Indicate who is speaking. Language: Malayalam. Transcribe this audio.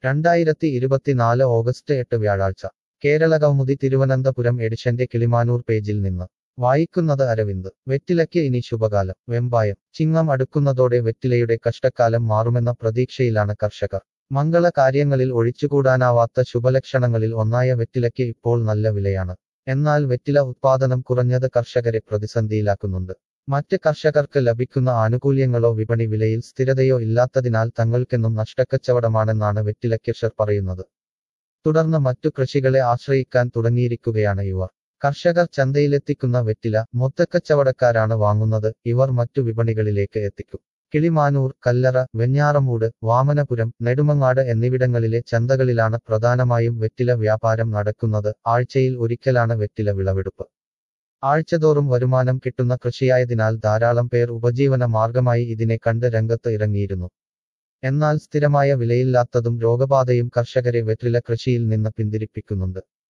Speaker 1: രണ്ടായിരത്തി ഇരുപത്തിനാല് ഓഗസ്റ്റ് എട്ട് വ്യാഴാഴ്ച കേരള കൗമുദി തിരുവനന്തപുരം എഡിഷന്റെ കിളിമാനൂർ പേജിൽ നിന്ന് വായിക്കുന്നത് അരവിന്ദ് വെറ്റിലയ്ക്ക് ഇനി ശുഭകാലം വെമ്പായം ചിങ്ങം അടുക്കുന്നതോടെ വെറ്റിലയുടെ കഷ്ടക്കാലം മാറുമെന്ന പ്രതീക്ഷയിലാണ് കർഷകർ മംഗള കാര്യങ്ങളിൽ ഒഴിച്ചുകൂടാനാവാത്ത ശുഭലക്ഷണങ്ങളിൽ ഒന്നായ വെറ്റിലയ്ക്ക് ഇപ്പോൾ നല്ല വിലയാണ് എന്നാൽ വെറ്റില ഉത്പാദനം കുറഞ്ഞത് കർഷകരെ പ്രതിസന്ധിയിലാക്കുന്നുണ്ട് മറ്റ് കർഷകർക്ക് ലഭിക്കുന്ന ആനുകൂല്യങ്ങളോ വിപണി വിലയിൽ സ്ഥിരതയോ ഇല്ലാത്തതിനാൽ തങ്ങൾക്കെന്നും നഷ്ടക്കച്ചവടമാണെന്നാണ് വെറ്റില കൃഷർ പറയുന്നത് തുടർന്ന് മറ്റു കൃഷികളെ ആശ്രയിക്കാൻ തുടങ്ങിയിരിക്കുകയാണ് ഇവർ കർഷകർ ചന്തയിലെത്തിക്കുന്ന വെറ്റില മൊത്തക്കച്ചവടക്കാരാണ് വാങ്ങുന്നത് ഇവർ മറ്റു വിപണികളിലേക്ക് എത്തിക്കും കിളിമാനൂർ കല്ലറ വെഞ്ഞാറമൂട് വാമനപുരം നെടുമങ്ങാട് എന്നിവിടങ്ങളിലെ ചന്തകളിലാണ് പ്രധാനമായും വെറ്റില വ്യാപാരം നടക്കുന്നത് ആഴ്ചയിൽ ഒരിക്കലാണ് വെറ്റില വിളവെടുപ്പ് ആഴ്ചതോറും വരുമാനം കിട്ടുന്ന കൃഷിയായതിനാൽ ധാരാളം പേർ ഉപജീവന മാർഗമായി ഇതിനെ കണ്ട് രംഗത്ത് ഇറങ്ങിയിരുന്നു എന്നാൽ സ്ഥിരമായ വിലയില്ലാത്തതും രോഗബാധയും കർഷകരെ വെറ്റില കൃഷിയിൽ നിന്ന് പിന്തിരിപ്പിക്കുന്നുണ്ട്